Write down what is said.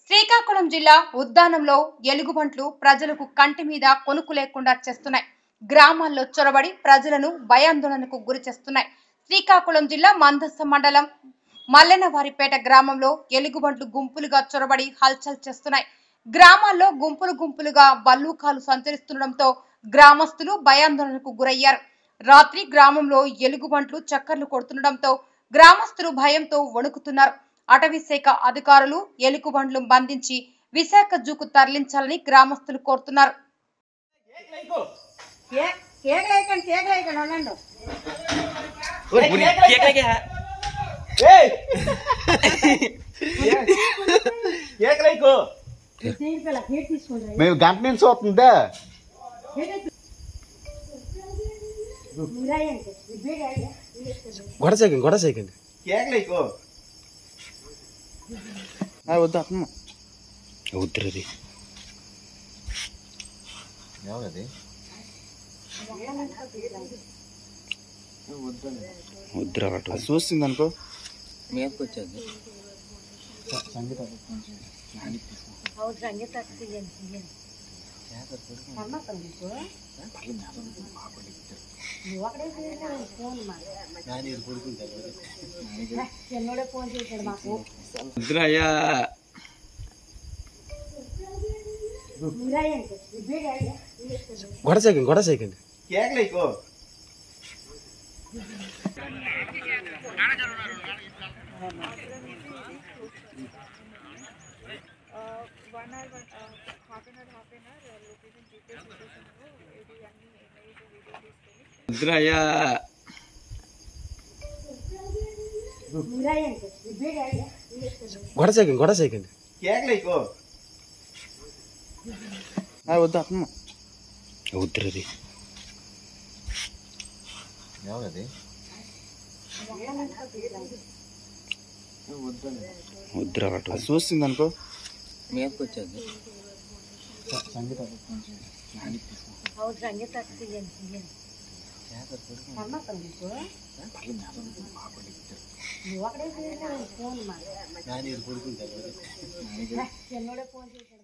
శ్రీకాకుళం జిల్లా ఉద్దానంలో ఎలుగుబంట్లు ప్రజలకు కంటి మీద కొనుక్కు లేకుండా చేస్తున్నాయి గ్రామాల్లో చొరబడి ప్రజలను భయాందోళనకు గురి చేస్తున్నాయి శ్రీకాకుళం జిల్లా మందస మండలం మల్లెనవారిపేట గ్రామంలో ఎలుగుబంట్లు గుంపులుగా చొరబడి హల్చల్ చేస్తున్నాయి గ్రామాల్లో గుంపులు గుంపులుగా బల్లూకాలు సంచరిస్తుండటంతో గ్రామస్తులు భయాందోళనకు గురయ్యారు రాత్రి గ్రామంలో ఎలుగుబంట్లు చక్కర్లు కొడుతుండటంతో గ్రామస్తులు భయంతో వణుకుతున్నారు అటవీ శాఖ అధికారులు ఎలుగుబండ్లు బంధించి విశాఖ జూకు తరలించాలని గ్రామస్తులు కోరుతున్నారు కేక్ కేక్ లేకండి కేక్ లేకండి ఉండండి తీరు పిల్ల కేక్ తీసుకోండి మేము గంట నుంచి చూస్తుందా మీరాయండి బీగా గొడవ చేయకండి గొడవ చేయకండి వద్దు అత్తమ్మ వద్దురది ఎవరది వద్దురా అటు అది చూస్తుంది అనుకో అవును సంగీత తీయండి తీయండి నమ్మకం నీకు నువ్వు అక్కడే చేసావు ఫోన్ మా చిన్నోడే ఫోన్ చేశాడు మాకు వద్దురాయ్యా మీరాయండి బీగా గొడవ చేయకండి గొడవ చేయకండి వద్దురాయ్యా మీరాయండి బీగా గొడవ చేయకండి గొడవ చేయకండి వద్దు అత్తమ్మ వద్దురది ఎవరది వద్దురా అటు అది చూస్తుంది అనుకో అవును సంగీత తీయండి తీయండి నమ్మకం నీకు నువ్వు అక్కడే చేసావు ఫోన్ మా చిన్నోడే ఫోన్ చేశాడు